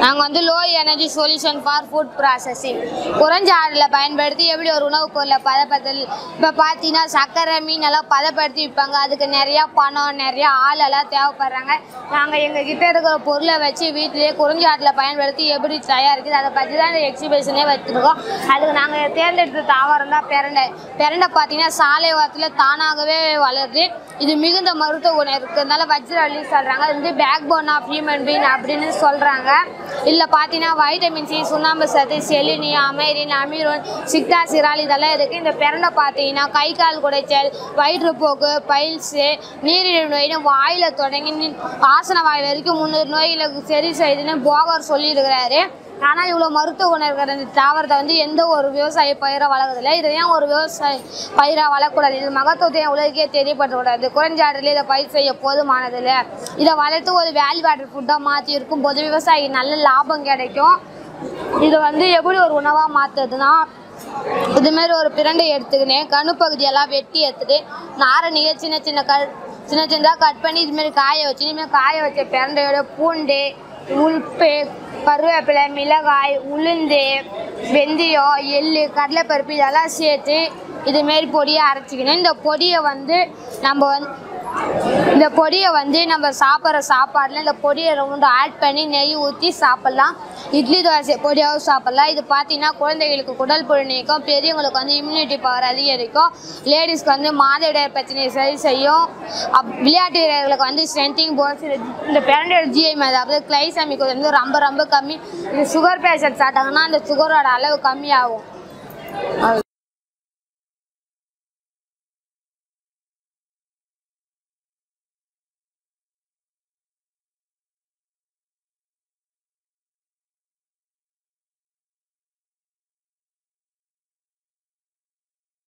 நாங்கள் வந்து low energy solution for food processing குறைஞ்ச ஆறில் பயன்படுத்தி எப்படி ஒரு உணவுப் பொருளை பதப்படுத்தல் இப்போ பார்த்தீங்கன்னா சர்க்கரை மீன் எல்லாம் பதப்படுத்தி விற்பாங்க அதுக்கு நிறையா பணம் நிறையா ஆள் எல்லாம் தேவைப்படுறாங்க நாங்கள் எங்கள் கிட்ட இருக்கிற பொருளை வச்சு வீட்டிலேயே குறைஞ்ச ஆட்டில் பயன்படுத்தி எப்படி தயாரிக்குது அதை பற்றி தான் இந்த எக்ஸிபிஷனே வச்சுருக்கோம் அதுக்கு நாங்கள் தேர்ந்தெடுத்த தாவரம் தான் பெரண்டை பெரண்டை பார்த்தீங்கன்னா சாலை ஓரத்தில் தானாகவே வளருது இது மிகுந்த மருத்துவ குணம் இருக்கிறதுனால வஜ்ரவள்ளி சொல்கிறாங்க இது வந்து backbone of human being அப்படின்னு சொல்கிறாங்க இதில் பார்த்தீங்கன்னா வைட்டமின் சி சுண்ணாம்பு சத்து செலினியா அமைரின் அமீரோன் சிக்டா சிரால் இதெல்லாம் இருக்குது இந்த பிரண்டை பார்த்தீங்கன்னா கை கால் குடைச்சல் வயிற்றுப்போக்கு பைல்ஸு நீரிழிவு நோயின்னு வாயில் தொடங்கி நி- ஆசன வாய் வரைக்கும் முந்நூறு நோய்களுக்கு சரி செய்யுதுன்னு போகர் சொல்லியிருக்கிறாரு ஆனால் இவ்வளோ மருத்துவ குணம் இருக்கிற இந்த தாவரத்தை வந்து எந்த ஒரு விவசாயி பயிராக வளர்க்குறதில்ல இதை ஏன் ஒரு விவசாயி பயிராக வளர்க்கக்கூடாது இது மகத்துவத்தை ஏன் உலகே தெரியப்படுத்தக்கூடாது குறைஞ்ச ஆட்டில் இதை பயிர் செய்ய போதுமானதில்லை இதை வளர்த்து ஒரு வேல்யூ ஆட்டர் ஃபுட்டாக மாற்றி இருக்கும்போது விவசாயிக்கு நல்ல லாபம் கிடைக்கும் இது வந்து எப்படி ஒரு உணவாக மாற்றுறதுன்னா இதுமாரி ஒரு பிரண்டை எடுத்துக்கினேன் கணு பகுதியெல்லாம் வெட்டி எடுத்துட்டு நாரணியை சின்ன சின்ன க சின்ன சின்னதாக கட் பண்ணி இதுமாரி காய வச்சு இதுமாரி காய வச்ச பிரண்டையோட பூண்டு உப்பு கருவேப்பிலை மிளகாய் உளுந்து வெந்தயம் எள்ளு கடலைப்பருப்பு இதெல்லாம் சேர்த்து இதுமாரி பொடியை அரைச்சிக்கணும் இந்த பொடியை வந்து நம்ம வந்து இந்த பொடியை வந்து நம்ம சாப்பிட்ற சாப்பாடில் இந்த பொடியை ரொம்ப ஆட் பண்ணி நெய் ஊற்றி சாப்பிட்லாம் இட்லி தோசை பொடியாகவும் சாப்பிட்லாம் இது பார்த்தீங்கன்னா குழந்தைகளுக்கு குடல் புழு நீக்கும் பெரியவங்களுக்கு வந்து இம்யூனிட்டி பவர் அதிகரிக்கும் லேடிஸ்க்கு வந்து மாதவிடாய் பிரச்சனையை சரி செய்யும் அப் விளையாட்டு வீரர்களுக்கு வந்து ஸ்ட்ரென்த்திங் போன்ஸ் இந்த பிரண்டோட ஜிஐஎம் அதாவது கிளைசாமிக் வந்து ரொம்ப ரொம்ப கம்மி இது சுகர் பேஷண்ட் சாப்பிட்டாங்கன்னா அந்த சுகரோட அளவு கம்மியாகும்